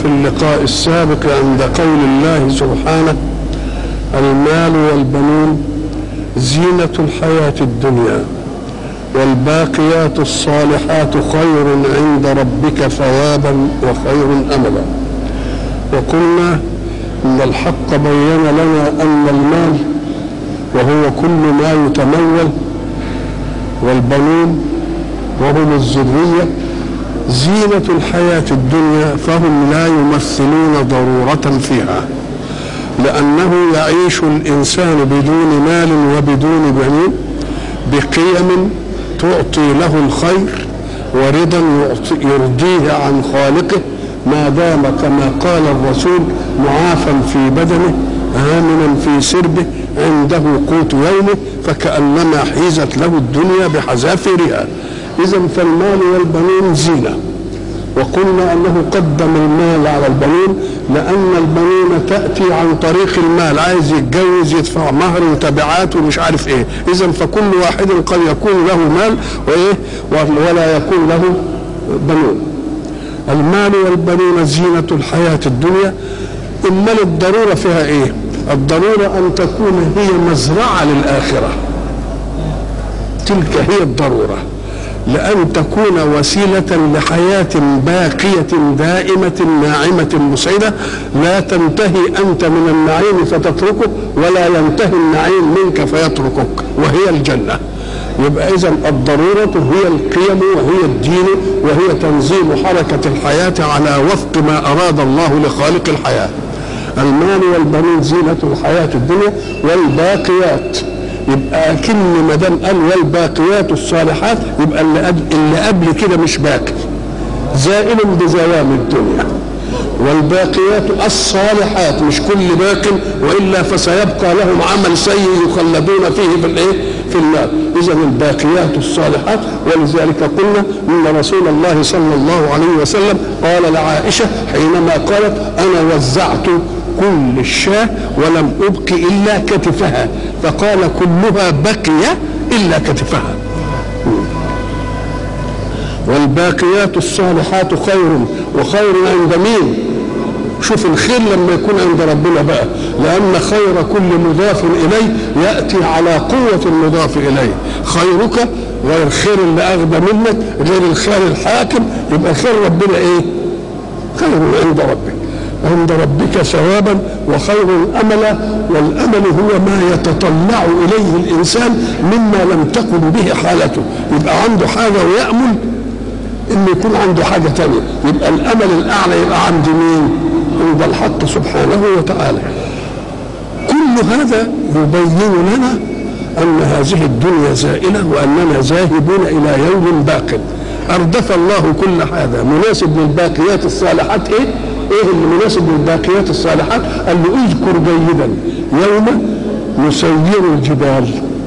في اللقاء السابق عند قول الله سبحانه المال والبنون زينة الحياة الدنيا والباقيات الصالحات خير عند ربك ثوابا وخير املا وقلنا ان الحق بين لنا ان المال وهو كل ما يتمول والبنون وهم الذريه زينه الحياه الدنيا فهم لا يمثلون ضروره فيها لانه يعيش الانسان بدون مال وبدون بنين بقيم تعطي له الخير ورضا يرضيه عن خالقه ما دام كما قال الرسول معافا في بدنه آمنا في سربه عنده قوت يومه فكأنما حيزت له الدنيا بحذافيرها إذا فالمال والبنون زينة وقلنا أنه قدم المال على البنون لأن البنون تأتي عن طريق المال عايز يتجوز يدفع مهر وتبعات ومش عارف إيه إذا فكل واحد قد يكون له مال وإيه ولا يكون له بنون المال والبنون زينة الحياة الدنيا المال الضرورة فيها إيه الضرورة أن تكون هي مزرعة للآخرة تلك هي الضروره لأن تكون وسيلة لحياة باقية دائمة ناعمة مسعدة لا تنتهي أنت من النعيم فتتركه ولا ينتهي النعيم منك فيتركك وهي الجنة يبقى إذا الضرورة هي القيم وهي الدين وهي تنظيم حركة الحياة على وفق ما أراد الله لخالق الحياة المال والبنون زينة الحياة الدنيا والباقيات يبقى كن ما دام قال والباقيات الصالحات يبقى اللي قبل, اللي قبل كده مش باقي زائل بزوام الدنيا والباقيات الصالحات مش كل باق والا فسيبقى لهم عمل سيء يخلدون فيه في الايه؟ في النار اذا الباقيات الصالحات ولذلك قلنا ان رسول الله صلى الله عليه وسلم قال لعائشه حينما قالت انا وزعت كل الشاة ولم أبق إلا كتفها فقال كلها بقي إلا كتفها والباقيات الصالحات خير وخير عند مين شوف الخير لما يكون عند ربنا بقى لأن خير كل مضاف إليه يأتي على قوة المضاف إليه خيرك غير خير اللي أغنى منك غير الخير الحاكم يبقى خير ربنا إيه خير عند ربك عند ربك ثوابا وخير املا والامل هو ما يتطلع اليه الانسان مما لم تكن به حالته يبقى عنده حاجه ويامل ان يكون عنده حاجه ثانيه يبقى الامل الاعلى يبقى عند مين؟ عند الحق سبحانه وتعالى كل هذا يبين لنا ان هذه الدنيا زائله واننا ذاهبون الى يوم باق اردف الله كل هذا مناسب للباقيات الصالحات ايه؟ ايه اللي مناسب للباقيات الصالحات قال له اذكر جيدا يوم نسير الجبال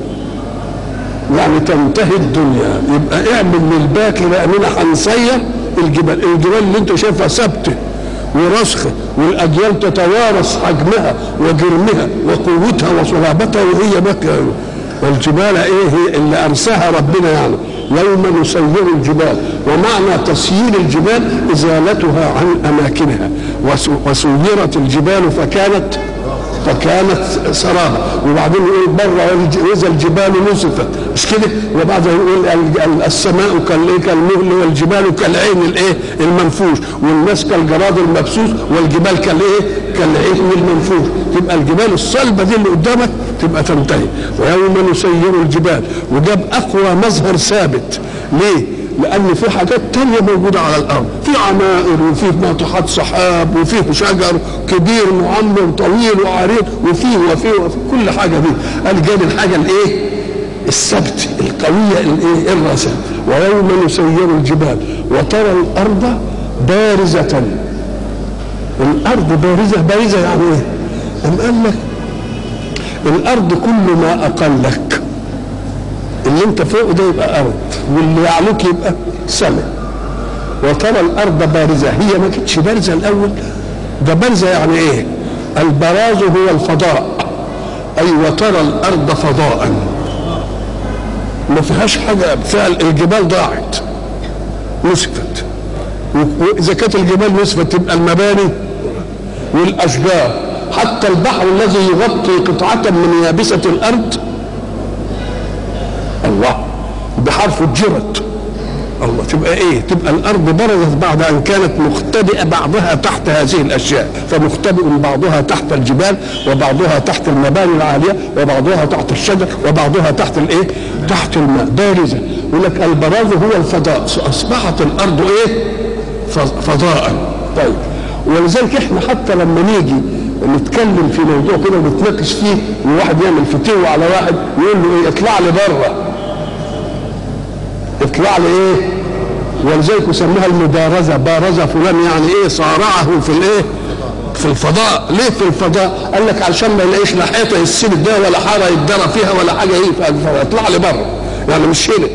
يعني تنتهي الدنيا يبقى اعمل للباقي لاننا هنسير الجبال الجبال اللي انت شايفها ثابته ورسخه والاجيال تتوارث حجمها وجرمها وقوتها وصلابتها وهي باقيه والجبال ايه هي اللي ارساها ربنا يعني يوم نسير الجبال ومعنى تسيير الجبال ازالتها عن اماكنها وسيرت الجبال فكانت فكانت سرابا وبعدين يقول بره واذا الجبال نسفت مش كده وبعدين يقول السماء كالمهل والجبال كالعين الايه المنفوش والناس كالجراد المبسوس والجبال كالايه كالعين المنفوش تبقى الجبال الصلبه دي اللي قدامك تبقى تنتهي ويوم نسير الجبال وجاب اقوى مظهر ثابت ليه؟ لان في حاجات تانية موجودة على الارض في عمائر وفي ناطحات سحاب وفي شجر كبير معمر طويل وعريض وفي وفي وفي كل حاجة دي قال جاب الحاجة الايه الثبت القوية الايه الراسة ويوم نسير الجبال وترى الارض بارزة الارض بارزة بارزة يعني ايه أم قال لك الارض كل ما اقلك اللي انت فوق ده يبقى ارض واللي يعلوك يبقى سماء وترى الارض بارزه هي ما كانتش بارزه الاول ده بارزه يعني ايه البراز هو الفضاء اي وترى الارض فضاء ما فيهاش حاجه فيها الجبال ضاعت نسفت واذا كانت الجبال نسفت تبقى المباني والاشجار حتى البحر الذي يغطي قطعه من يابسه الارض الله بحرف الجرد الله تبقى ايه تبقى الارض برزت بعد ان كانت مختبئه بعضها تحت هذه الاشياء فمختبئ بعضها تحت الجبال وبعضها تحت المباني العاليه وبعضها تحت الشجر وبعضها تحت الايه تحت الماء بارزه يقول لك البراز هو الفضاء اصبحت الارض ايه فضاء طيب ولذلك احنا حتى لما نيجي نتكلم في موضوع كده ونتناقش فيه وواحد يعمل فتوى على واحد يقول له ايه اطلع لي بره اطلع لي ايه ولذلك يسموها المبارزه بارز فلان يعني ايه صارعه في الايه في الفضاء ليه في الفضاء قال لك علشان ما يلاقيش لا حيطه يسيب ده ولا حاره يتدرى فيها ولا حاجه ايه اطلع لي بره يعني مش هنا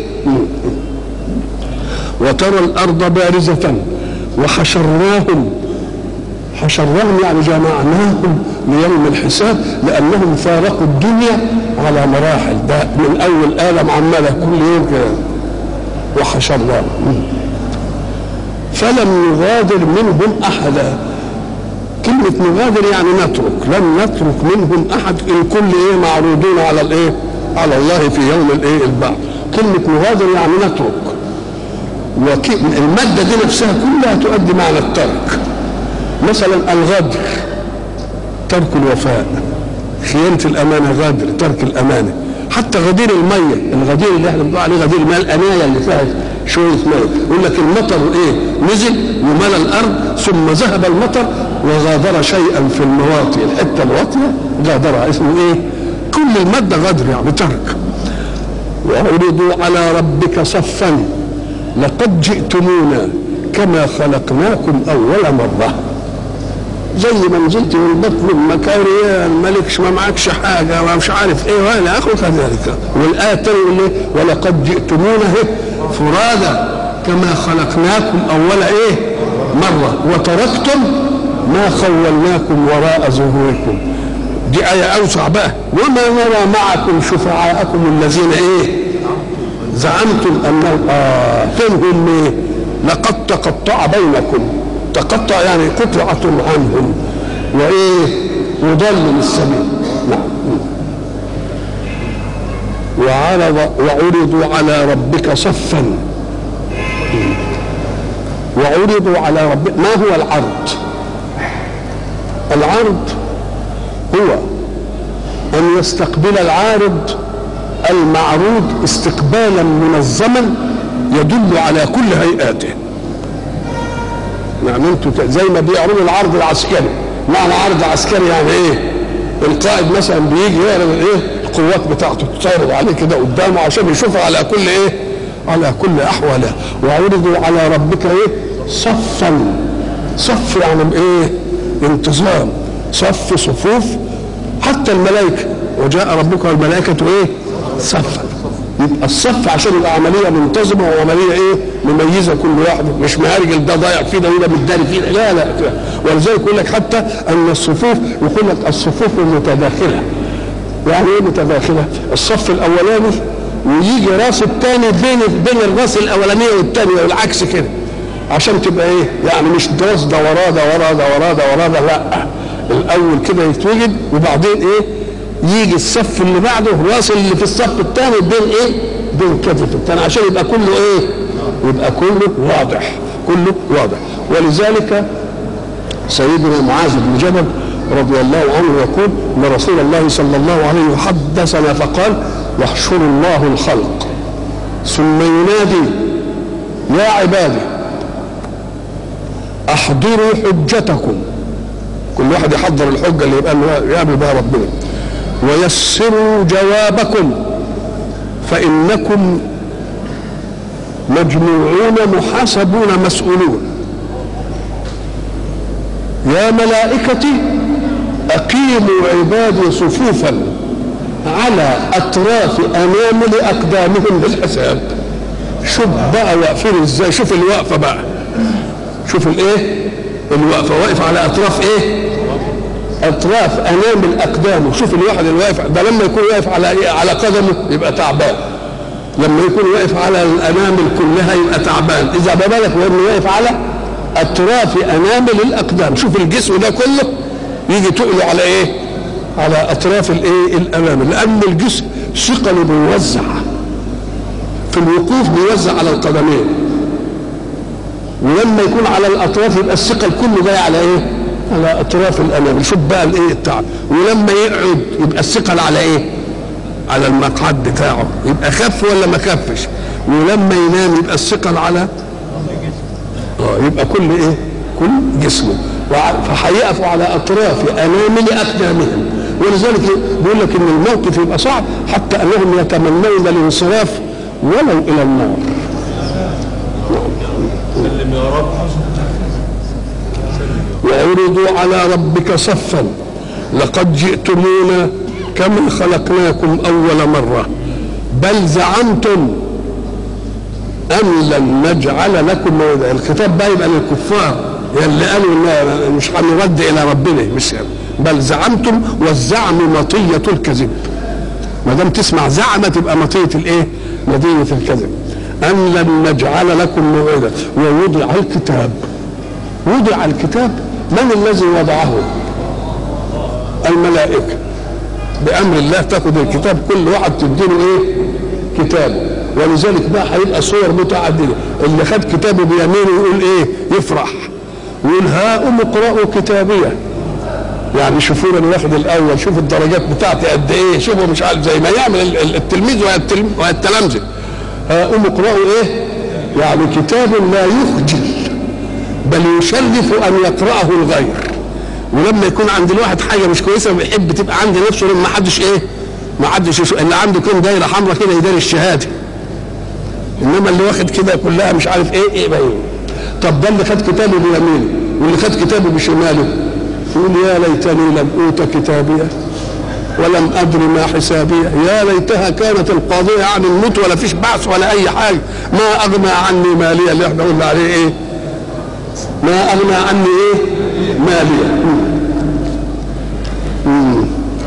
وترى الارض بارزه وحشرناهم حشرناهم يعني جمعناهم ليوم الحساب لانهم فارقوا الدنيا على مراحل ده من اول ادم عماله كل يوم كده وحشرناهم فلم نغادر منهم احدا كلمة نغادر يعني نترك لم نترك منهم احد الكل ايه معروضون على الايه على الله في يوم الايه البعث كلمة نغادر يعني نترك والمادة دي نفسها كلها تؤدي معنى الترك مثلا الغدر ترك الوفاء خيانة الأمانة غدر ترك الأمانة حتى غدير المية الغدير اللي احنا بنقول عليه غدير الماء الأناية اللي فيها شوية مية يقول لك المطر ايه نزل وملى الأرض ثم ذهب المطر وغادر شيئا في المواطي الحتة الواطية غادرها اسمه ايه كل المادة غدر يعني ترك وعرضوا على ربك صفا لقد جئتمونا كما خلقناكم أول مرة زي ما نزلت من بطن المكاريان مالكش ما معكش حاجه ومش عارف ايه ولا اخره كذلك والايه الثانيه يقول ايه ولقد جئتمونا فرادا كما خلقناكم اول ايه مره وتركتم ما خولناكم وراء ظهوركم دي آية أوسع بقى وما نرى معكم شفعاءكم الذين إيه زعمتم أنهم آه فينهم إيه لقد تقطع بينكم تقطع يعني قطعة عنهم وإيه وضل السبيل نعم وعرض وعرضوا على ربك صفا وعرضوا على ربك ما هو العرض العرض هو أن يستقبل العارض المعروض استقبالا منظما يدل على كل هيئاته يعني انتوا زي ما بيعرضوا العرض العسكري معنى عرض عسكري يعني ايه القائد مثلا بيجي يعرض ايه القوات بتاعته تعرض عليه كده قدامه عشان يشوفها على كل ايه على كل احوالها وعرضوا على ربك ايه صفا صف يعني بايه انتظام صف صفوف حتى الملائكه وجاء ربك والملائكه ايه صفا يبقى الصف عشان يبقى عمليه منتظمه وعمليه ايه مميزه كل واحد مش مهرجل ده ضايع فيه ده وده متداري فيه لا لا ولذلك يقول لك حتى ان الصفوف يقول لك الصفوف المتداخله يعني ايه متداخله؟ الصف الاولاني ويجي راس الثاني بين بين الراس الاولانيه والثانيه والعكس كده عشان تبقى ايه؟ يعني مش راس ده وراه ده وراه ده وراه ده وراه ده لا الاول كده يتوجد وبعدين ايه؟ يجي الصف اللي بعده الراس اللي في الصف الثاني بين ايه؟ بين كتف الثاني عشان يبقى كله ايه؟ يبقى كله واضح كله واضح ولذلك سيدنا معاذ بن جبل رضي الله عنه يقول ان رسول الله صلى الله عليه وسلم حدثنا فقال يحشر الله الخلق ثم ينادي يا عبادي احضروا حجتكم كل واحد يحضر الحجه اللي يبقى يقابل بها ربنا ويسروا جوابكم فانكم مجموعون محاسبون مسؤولون يا ملائكتي أقيموا عبادي صفوفا على أطراف أنامل أقدامهم للحساب شوف بقى واقفين ازاي شوف الوقفة بقى شوف الايه الوقفة واقف على أطراف ايه أطراف أنامل أقدامه شوف الواحد اللي واقف ده لما يكون واقف على إيه؟ على قدمه يبقى تعبان لما يكون واقف على الأنامل كلها يبقى تعبان إذا ما بالك وإنه واقف على اطراف انامل الاقدام شوف الجسم ده كله يجي تقله على ايه على اطراف الايه الانامل لان الجسم ثقله بيوزع في الوقوف بيوزع على القدمين ولما يكون على الاطراف يبقى الثقل كله جاي على ايه على اطراف الانامل شوف بقى الايه التعب ولما يقعد يبقى الثقل على ايه على المقعد بتاعه يبقى خف ولا ما خفش ولما ينام يبقى الثقل على اه يبقى كل ايه كل جسمه فهيقفوا على اطراف انامل اقدامهم ولذلك بيقول لك ان الموقف يبقى صعب حتى انهم يتمنون الانصراف ولو الى النار سلم يا رب وعرضوا على ربك صفا لقد جئتمونا كما خلقناكم اول مره بل زعمتم ان لن نجعل لكم موعدا الخطاب بقى يبقى للكفار اللي قالوا إن مش هنرد الى ربنا مش بل زعمتم والزعم مطيه الكذب ما دام تسمع زعم تبقى مطيه الايه؟ مطيه الكذب ان لن نجعل لكم موعدا ووضع الكتاب وضع الكتاب من الذي وضعه؟ الملائكه بامر الله تاخذ الكتاب كل واحد تديله ايه؟ كتابه ولذلك بقى هيبقى صور متعدده اللي خد كتابه بيمينه يقول ايه؟ يفرح يقول هاؤم اقرأوا كتابيه يعني شوفوا انا واخد الاول شوف الدرجات بتاعتي قد ايه شوفوا مش عارف زي ما يعمل التلميذ والتلامذه هاؤم اقرأوا ايه؟ يعني كتاب لا يخجل بل يشرف ان يقرأه الغير ولما يكون عند الواحد حاجه مش كويسه بيحب تبقى عند نفسه لما حدش ايه؟ ما حدش يشوف اللي عنده كام دايره حمراء كده يداري الشهاده انما اللي واخد كده كلها مش عارف ايه ايه باين طب ده اللي خد كتابه بيمينه واللي خد كتابه بشماله يقول يا ليتني لم اوت كتابيه ولم ادر ما حسابيه يا ليتها كانت القاضيه عن الموت ولا فيش بعث ولا اي حاجه ما اغنى عني ماليه اللي احنا قلنا عليه ايه ما اغنى عني ايه ماليه مم.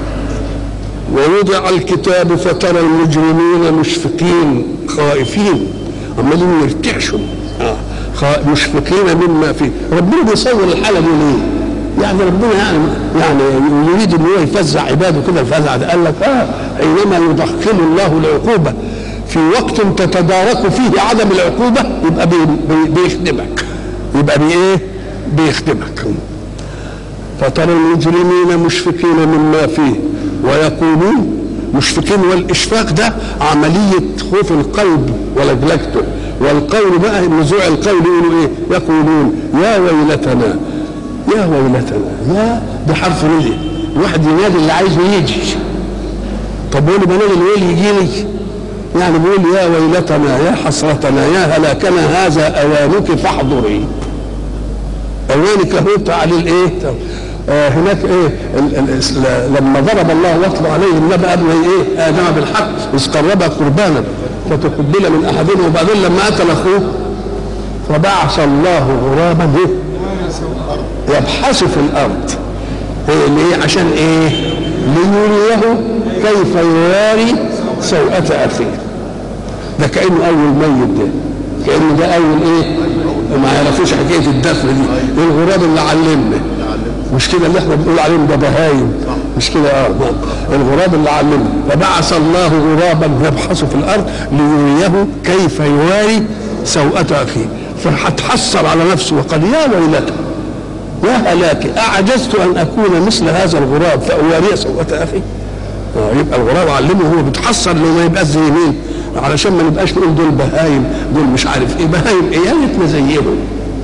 ووضع الكتاب فترى المجرمين مشفقين خائفين عمالين يرتعشوا آه. مشفقين مما فيه ربنا بيصور الحاله دي ليه؟ يعني ربنا يعني يعني يريد ان هو يفزع عباده كده الفزع ده قال لك اه حينما يدخل الله العقوبه في وقت تتدارك فيه عدم العقوبه يبقى بي بي بيخدمك يبقى بايه؟ بيخدمك فترى المجرمين مشفقين مما فيه ويقولون مشفقين والاشفاق ده عمليه خوف القلب ولجلجته والقول بقى نزوع القول يقولوا ايه يقولون يا ويلتنا يا ويلتنا يا بحرف رجل الواحد ينادي اللي عايزه يجي طب وانا بنادي الويل يجي لي يعني بيقول يا ويلتنا يا حسرتنا يا هلاكنا هذا اوانك فاحضري اوانك هو تعالي الايه آه هناك ايه ال ال لما ضرب الله واتلو عليهم نبأ ابني ايه ادم بالحق اذ قربا قربانا فتقبل من احدهما وبعدين لما قتل اخوه فبعث الله غرابا ايه يبحث في الارض إيه ليه عشان ايه ليريه كيف يواري سوءة اخيه ده كانه اول ميت ده كانه ده اول ايه وما يعرفوش حكايه الدفن دي الغراب اللي علمنا مش كده اللي احنا بنقول عليهم ده بهايم مش كده اه الغراب اللي علمنا فبعث الله غرابا يبحث في الارض ليريه كيف يواري سوءة اخيه فهتحسر على نفسه وقال يا ويلته يا هلاكي اعجزت ان اكون مثل هذا الغراب فاواري سوءة اخي آه يبقى الغراب علمه هو بيتحسر انه ما يبقاش زي مين علشان ما نبقاش نقول دول بهايم دول مش عارف ايه بهايم ايه يا ريتنا زيهم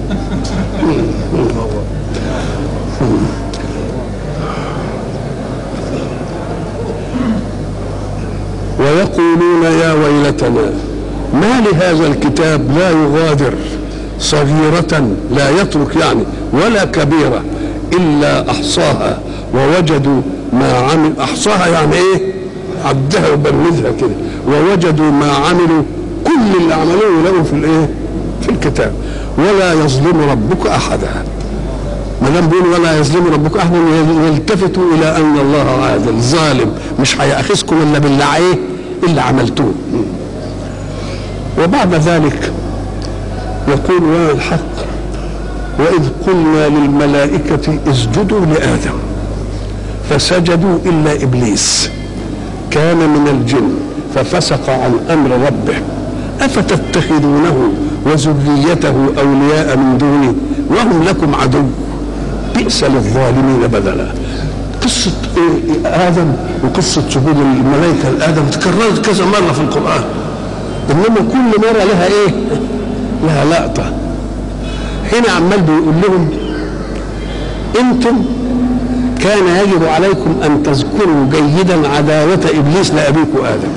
ويقولون يا ويلتنا ما لهذا الكتاب لا يغادر صغيرة لا يترك يعني ولا كبيرة إلا أحصاها ووجدوا ما عمل أحصاها يعني إيه عدها وبرمجها كده ووجدوا ما عملوا كل اللي عملوه له في الإيه في الكتاب ولا يظلم ربك أحدا ما دام بيقول ولا يظلم ربك احدا يلتفتوا الى ان الله عادل ظالم مش هياخذكم الا باللي ايه اللي عملتوه وبعد ذلك يقول وانا الحق وإذ قلنا للملائكة اسجدوا لآدم فسجدوا إلا إبليس كان من الجن ففسق عن أمر ربه أفتتخذونه وذريته أولياء من دوني وهم لكم عدو بئس للظالمين بدلا قصة آدم وقصة سجود الملائكة لآدم تكررت كذا مرة في القرآن إنما كل مرة لها إيه؟ لها لقطة هنا عمال بيقول لهم أنتم كان يجب عليكم أن تذكروا جيدا عداوة إبليس لأبيكم آدم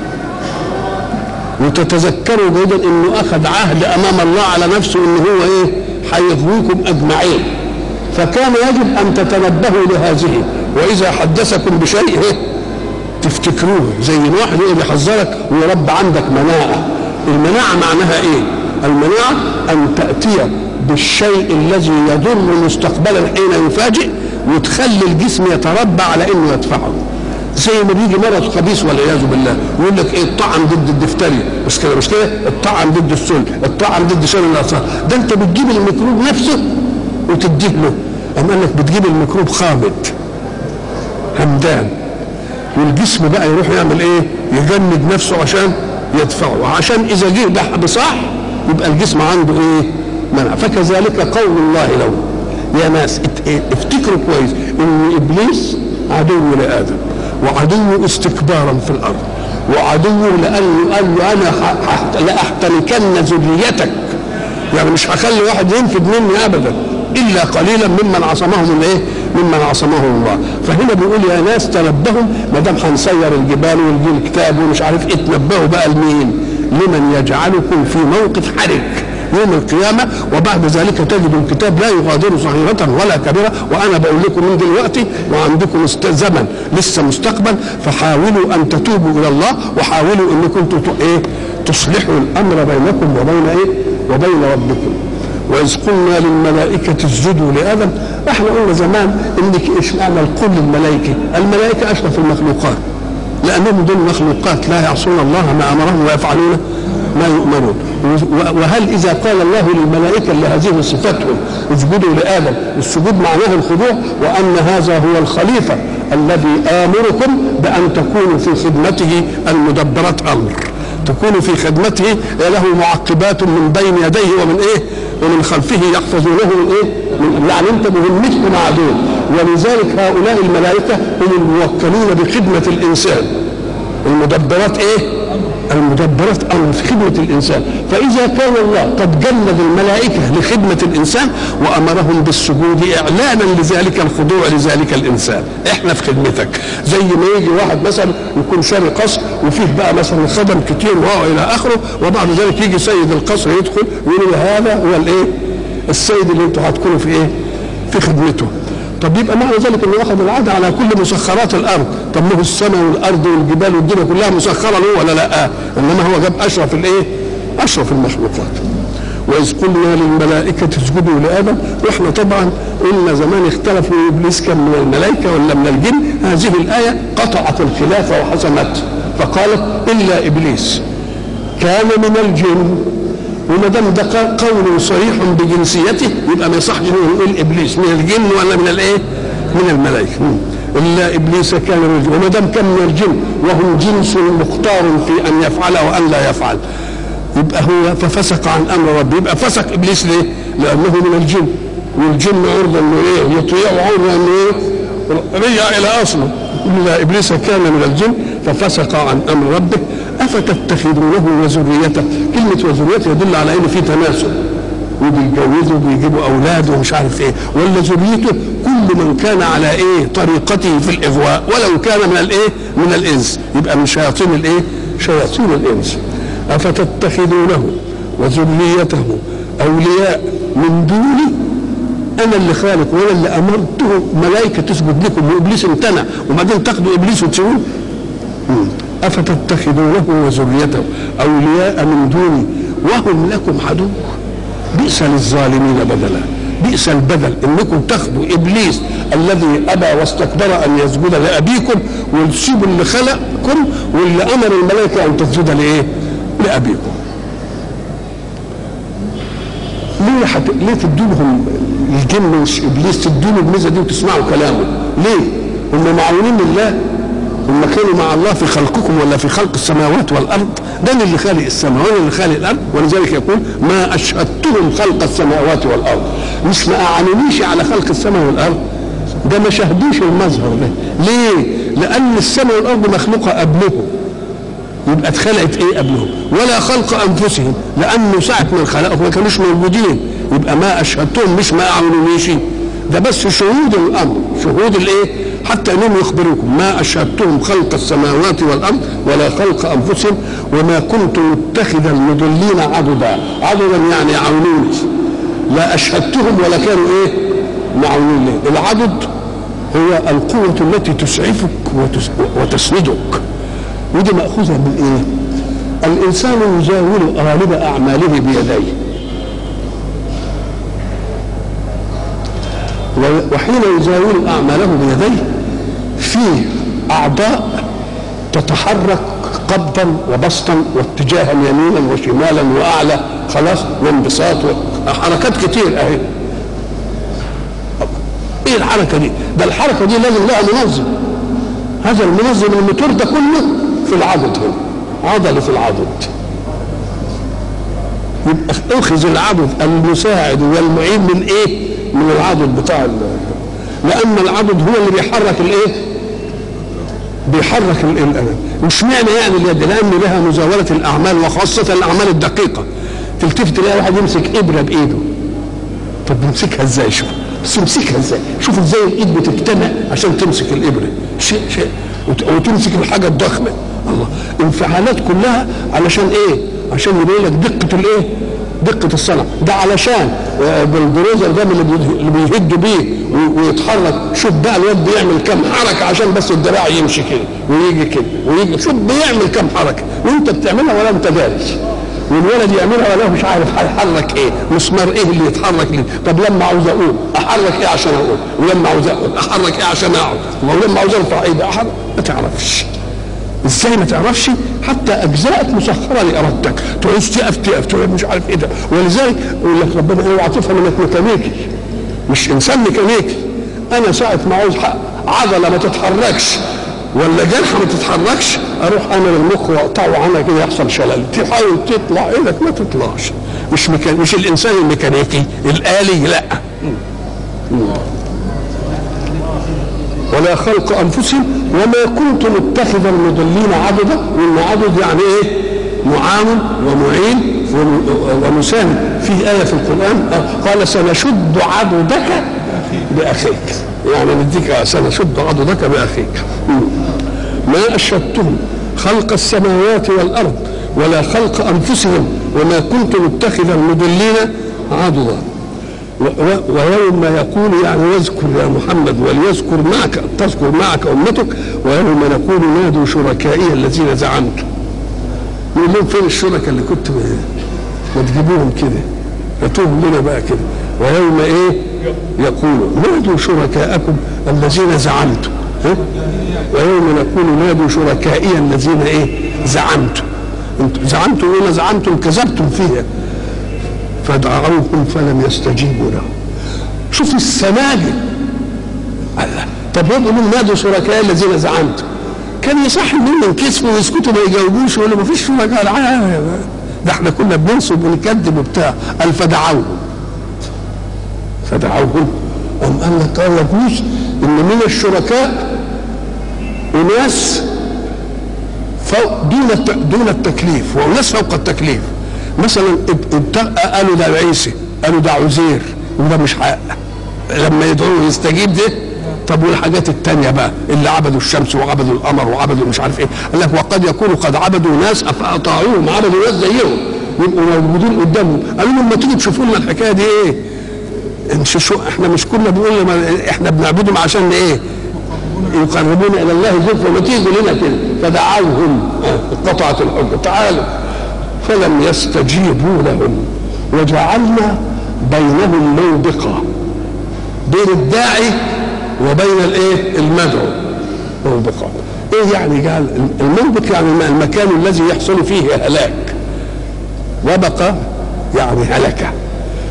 وتتذكروا جيدا انه اخذ عهد امام الله على نفسه ان هو ايه هيغويكم اجمعين فكان يجب ان تتنبهوا لهذه واذا حدثكم بشيء إيه؟ تفتكروه زي ما واحد يقول يحذرك ويربى عندك مناعه المناعه معناها ايه المناعه ان تاتي بالشيء الذي يضر مستقبلا حين يفاجئ وتخلي الجسم يتربى على انه يدفعه زي ما بيجي مرض خبيث والعياذ بالله يقول لك ايه الطعن ضد الدفتريا مش كده مش كده الطعن ضد السل الطعن ضد شر الاطفال ده انت بتجيب الميكروب نفسه وتديه له اما قال لك بتجيب الميكروب خامد همدان والجسم بقى يروح يعمل ايه يجند نفسه عشان يدفعه وعشان اذا جه ده بصح يبقى الجسم عنده ايه منع فكذلك قول الله له يا ناس افتكروا كويس ان ابليس عدو لادم وعدو استكبارا في الارض وعدو لانه قال له انا لاحتنكن ذريتك يعني مش هخلي واحد ينفد مني ابدا الا قليلا ممن عصمهم الايه؟ ممن عصمهم الله فهنا بيقول يا ناس تنبهوا ما دام هنسير الجبال ونجيب الكتاب ومش عارف ايه تنبهوا بقى لمين؟ لمن يجعلكم في موقف حرج يوم القيامة وبعد ذلك تجد الكتاب لا يغادر صغيرة ولا كبيرة وأنا بقول لكم من دلوقتي وعندكم زمن لسه مستقبل فحاولوا أن تتوبوا إلى الله وحاولوا أنكم إيه تصلحوا الأمر بينكم وبين إيه وبين ربكم وإذ قلنا للملائكة اسجدوا لآدم احنا قلنا زمان انك ايش معنى القول للملائكة الملائكة أشرف المخلوقات لأنهم دول مخلوقات لا يعصون الله ما أمرهم ويفعلون ما يؤمرون وهل اذا قال الله للملائكه لهذه صفاتهم اسجدوا لادم السجود معناه الخضوع وان هذا هو الخليفه الذي امركم بان تكونوا في خدمته المدبرات امر تكونوا في خدمته له معقبات من بين يديه ومن ايه ومن خلفه يحفظونه من ايه من يعني انت مهمتكم مع دول ولذلك هؤلاء الملائكه هم الموكلون بخدمه الانسان المدبرات ايه المدبرات امر في خدمه الانسان فاذا كان الله قد جند الملائكه لخدمه الانسان وامرهم بالسجود اعلانا لذلك الخضوع لذلك الانسان احنا في خدمتك زي ما يجي واحد مثلا يكون شاري قصر وفيه بقى مثلا خدم كتير وهو الى اخره وبعد ذلك يجي سيد القصر يدخل ويقول هذا هو الايه السيد اللي انتم هتكونوا في ايه في خدمته طب يبقى معنى ذلك انه اخذ العهد على كل مسخرات الارض طب ما هو السماء والارض والجبال والدنيا كلها مسخره له ولا لا انما هو جاب اشرف الايه اشرف المخلوقات واذ قلنا للملائكه اسجدوا لادم واحنا طبعا قلنا زمان اختلفوا ابليس كان من الملائكه ولا من الجن هذه الايه قطعت الخلاف وحسمت فقالت الا ابليس كان من الجن وما دام ده قول صريح بجنسيته يبقى ما يصحش نقول ابليس من الجن ولا من الايه؟ من الملائكه الا ابليس كان من الجن وما دام كان من الجن وهم جنس مختار في ان يفعل وان لا يفعل يبقى هو ففسق عن امر ربه يبقى فسق ابليس ليه؟ لانه من الجن والجن عرضه انه ايه؟ يطيع عرضه انه ايه؟ رجع الى اصله الا ابليس كان من الجن ففسق عن امر ربه افتتخذونه وذريته كلمه وذريته يدل على انه في تناسل وبيتجوزوا وبيجيبوا اولاد ومش عارف ايه ولا ذريته كل من كان على ايه طريقته في الاغواء ولو كان من الايه من الانس يبقى من شياطين الايه شياطين الانس افتتخذونه وذريته اولياء من دوني انا اللي خالق وانا اللي امرته ملائكه تسجد لكم وابليس امتنع وبعدين تاخدوا ابليس وتسيبوه افتتخذونه وذريته اولياء من دوني وهم لكم عدو بئس للظالمين بدلا بئس البدل انكم تاخذوا ابليس الذي ابى واستكبر ان يسجد لابيكم وتسيبوا اللي خلقكم واللي امر الملائكه ان تسجد لايه؟ لابيكم ليه حت... ليه تدوا لهم الجن وابليس تدوا له الميزه دي وتسمعوا كلامه ليه هم معاونين لله هم كانوا مع الله في خلقكم ولا في خلق السماوات والارض ده اللي خالق السماء وانا اللي خالق الارض ولذلك يقول ما اشهدتهم خلق السماوات والارض مش ما اعانونيش على خلق السماء والارض ده ما شهدوش المظهر ده ليه لان السماء والارض مخلوقه قبلهم يبقى اتخلقت ايه قبلهم ولا خلق انفسهم لانه ساعه ما خلقهم ما كانوش موجودين يبقى ما اشهدتهم مش ما اعلنونيش ده بس شهود الامر شهود الايه حتى انهم يخبروكم ما اشهدتهم خلق السماوات والارض ولا خلق انفسهم وما كنت متخذ المضلين عضدا عضدا يعني يعونوني لا اشهدتهم ولا كانوا ايه معونين ليه العضد هو القوة التي تسعفك وتس... وتسندك ودي مأخوذة من إيه؟ الإنسان يزاول غالب أعماله بيديه وحين يزاول أعماله بيديه فيه أعضاء تتحرك قبضا وبسطا واتجاها يمينا وشمالا وأعلى خلاص وانبساط حركات كتير أهي ايه الحركه دي؟ ده الحركه دي لازم لها منظم هذا المنظم الموتور ده كله في العضد هنا عضله في العضد يبقى اخذ العضد المساعد والمعين من ايه؟ من العضد بتاع لان العضد هو اللي بيحرك الايه؟ بيحرك الالم مش معنى يعني اليد لان لها مزاوله الاعمال وخاصه الاعمال الدقيقه تلتفت تلاقي واحد يمسك ابره بايده طب يمسكها ازاي شوف بس يمسكها ازاي شوف ازاي الايد بتجتمع عشان تمسك الابره شيء شيء وتمسك الحاجه الضخمه الله انفعالات كلها علشان ايه عشان يبين لك دقه الايه دقة الصنع ده علشان بالبروزر ده اللي بيهد بيه ويتحرك شوف بقى الواد بيعمل كم حركة عشان بس الدراع يمشي كده ويجي كده ويجي شوف بيعمل كم حركة وانت بتعملها ولا انت داري والولد يعملها ولا مش عارف هيحرك ايه مسمار ايه اللي يتحرك ليه طب لما عاوز اقول احرك ايه عشان اقول ولما عاوز اقول احرك ايه عشان اقعد ولما عاوز ارفع ايه احرك ما تعرفش ازاي ما تعرفش حتى اجزاءك مسخره لارادتك تعوز تقف تقف تعوز مش عارف ايه ده ولذلك يقول لك ربنا اوعى تفهم انك ميكانيكي مش انسان ميكانيكي انا ساعه ما عاوز عضله ما تتحركش ولا جرح ما تتحركش اروح انا المخ واقطعه عنها كده يحصل شلل تحاول تطلع ايدك ما تطلعش مش مكان مش الانسان الميكانيكي الالي لا ولا خلق انفسهم وما كنت متخذ المضلين عضدا وان عضد يعني ايه معاون ومعين ومساند في آية في القرآن قال سنشد عضدك بأخيك يعني نديك سنشد عضدك بأخيك ما أشهدتهم خلق السماوات والأرض ولا خلق أنفسهم وما كنت متخذ المضلين عضدا ويوم يقول يعني واذكر يا محمد وليذكر معك تذكر معك امتك ويوم نقول نادوا شركائي الذين زعمتم يقول لهم فين الشركاء اللي كنت ما تجيبوهم كده هاتوهم لنا بقى كده ويوم ايه يقولوا نادوا شركاءكم الذين زعمتم ها؟ ويوم نقول نادوا شركائي الذين ايه زعمتم انتم زعمتم وما زعمتم كذبتم فيها فدعوهم فلم يستجيبوا لهم شوف السماجة الله طب يقولوا نادوا شركاء الذين زعمتم كان يصح انهم ينكسفوا ويسكتوا ما يجاوبوش ويقولوا ما فيش شركاء ده احنا كنا بننصب ونكذب وبتاع قال فدعوهم فدعوهم أم قال لك قال يجوز ان من الشركاء اناس فوق دون دون التكليف وناس فوق التكليف مثلا قالوا ده عيسى قالوا ده عزير وده مش حق لما يدعوه يستجيب ده طب والحاجات التانية بقى اللي عبدوا الشمس وعبدوا القمر وعبدوا مش عارف ايه قال لك وقد يكونوا قد عبدوا ناس فاطاعوهم عبدوا ناس زيهم يبقوا موجودين قدامهم قالوا لهم ما تيجي تشوفوا لنا الحكايه دي ايه شو احنا مش كنا بنقول احنا بنعبدهم عشان ايه يقربون الى الله زلفى ما تيجوا لنا كده فدعوهم قطعت الحجه تعالوا فلم يستجيبوا لهم وجعلنا بينهم موبقا بين الداعي وبين الايه المدعو موبقا ايه يعني قال الموبق يعني المكان الذي يحصل فيه هلاك وبقى يعني هلكه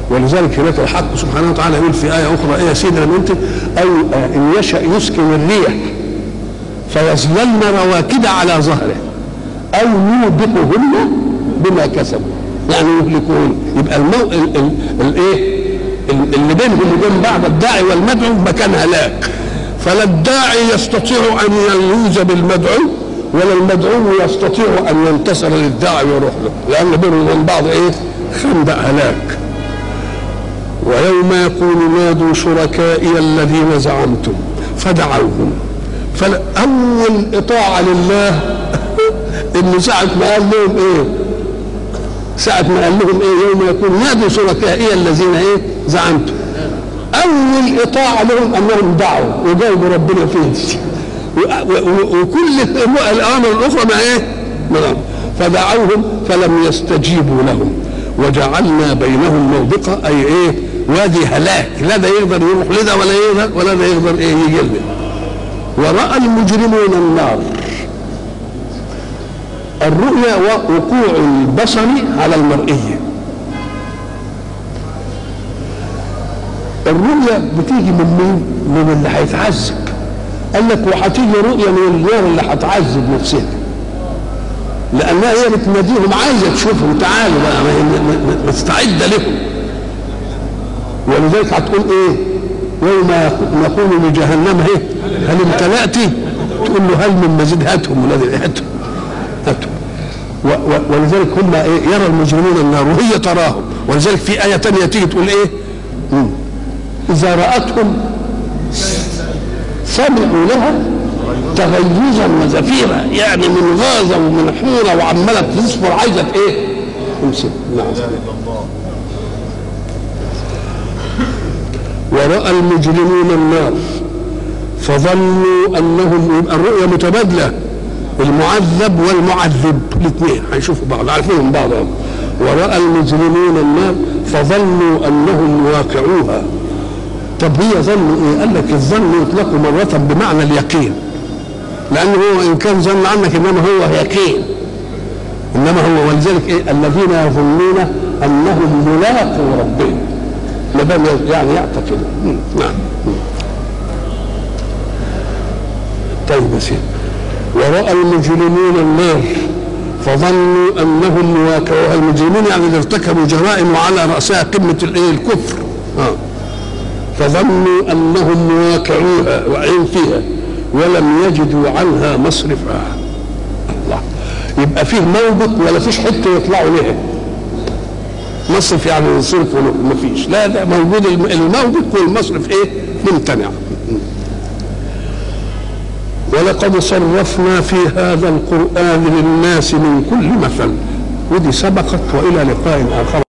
ولذلك هناك الحق سبحانه وتعالى يقول في آية أخرى إيه يا سيدنا أنت أو إن يشأ يسكن الريح فيظللن رواكد على ظهره أو يوبقهن بما كسبوا يعني يهلكون يبقى المو... ال... ال... الايه ال- اللي بينهم وبين بعض الداعي والمدعو مكان هلاك فلا الداعي يستطيع ان يلوذ بالمدعو ولا المدعو يستطيع ان ينتصر للداعي ويروح له لان بينهم وبين بعض ايه خندق هلاك ويوم يقول نادوا شركائي الذين زعمتم فدعوهم فأول إطاعة لله إن ساعة ما قال لهم إيه ساعة ما قال لهم ايه يوم يكون نادوا شركائي الذين ايه زعمتم اول اطاعة لهم انهم دعوا وجاوبوا ربنا فيه و- و- وكل الامر الاخرى ما ايه ما نعم. فدعوهم فلم يستجيبوا لهم وجعلنا بينهم موبقة اي ايه وادي هلاك لا ده يقدر يروح لده ولا يقدر ولا ده يقدر ايه يجي لده ورأى المجرمون النار الرؤيا وقوع البصر على المرئية الرؤيا بتيجي من مين؟ من اللي هيتعذب قال لك وهتيجي رؤيا من النار اللي هتعذب نفسها لانها هي بتناديهم عايزه تشوفهم تعالوا بقى ما هي م- م- مستعده لهم ولذلك هتقول ايه؟ يوم نقول لجهنم ايه؟ هل امتلأت؟ تقول له هل من مزيد هاتهم ولاد هاتهم هاتهم و- و- ولذلك هم ايه يرى المجرمون النار وهي تراهم ولذلك في آية تانية تيجي تقول ايه مم. إذا رأتهم سمعوا لها تغيظا وزفيرا يعني من غازة ومن حورة وعمالة تصفر عايزة ايه تمسك نعم ورأى المجرمون النار فظنوا انهم يبقى الرؤيا متبادله المعذب والمعذب الاثنين هيشوفوا بعض عارفين بعض أهو. وراى المجرمون النار فظنوا انهم واقعوها طب هي ظنوا ايه؟ قال لك الظن يطلق مرة بمعنى اليقين لأنه هو إن كان ظن عنك إنما هو يقين إنما هو ولذلك إيه؟ الذين يظنون أنهم ملاقوا ربهم ما دام يعني يعتقد نعم طيب يا سيدي ورأى المجرمون النار فظنوا انهم واقعوها المجرمين يعني اللي ارتكبوا جرائم وعلى راسها قمه الايه الكفر آه. فظنوا انهم واقعوها واقعين فيها ولم يجدوا عنها مصرفا الله يبقى فيه موبق ولا فيش حته يطلعوا لها مصرف يعني ينصرف ما فيش لا ده موجود الم- الموبق والمصرف ايه ممتنع ولقد صرفنا في هذا القرآن للناس من كل مثل ودي سبقت وإلى لقاء آخر